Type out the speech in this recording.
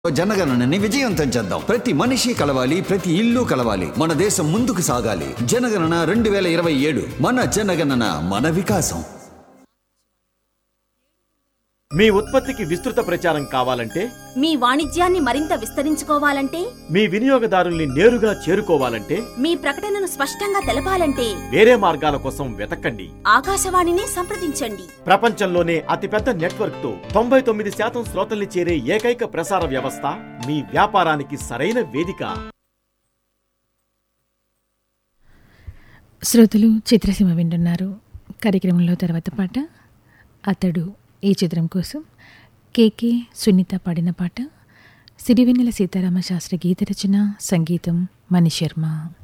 జనగణనని విజయవంతం చేద్దాం ప్రతి మనిషి కలవాలి ప్రతి ఇల్లు కలవాలి మన దేశం ముందుకు సాగాలి జనగణన రెండు వేల ఇరవై ఏడు మన జనగణన మన వికాసం మీ ఉత్పత్తికి విస్తృత ప్రచారం కావాలంటే మీ వాణిజ్యాన్ని మరింత విస్తరించుకోవాలంటే మీ వినియోగదారుల్ని నేరుగా చేరుకోవాలంటే మీ ప్రకటనను స్పష్టంగా తెలపాలంటే వేరే మార్గాల కోసం వెతకండి ఆకాశవాణిని సంప్రదించండి ప్రపంచంలోనే అతిపెద్ద నెట్వర్క్ తో తొంభై తొమ్మిది శాతం శ్రోతల్ని చేరే ఏకైక ప్రసార వ్యవస్థ మీ వ్యాపారానికి సరైన వేదిక శ్రోతలు చిత్రసీమ వింటున్నారు కార్యక్రమంలో తర్వాత పాట అతడు ఈ చిత్రం కోసం కేకే సునీత పాడిన పాట సిరివెన్నెల సీతారామ శాస్త్రి గీత రచన సంగీతం మణిశర్మ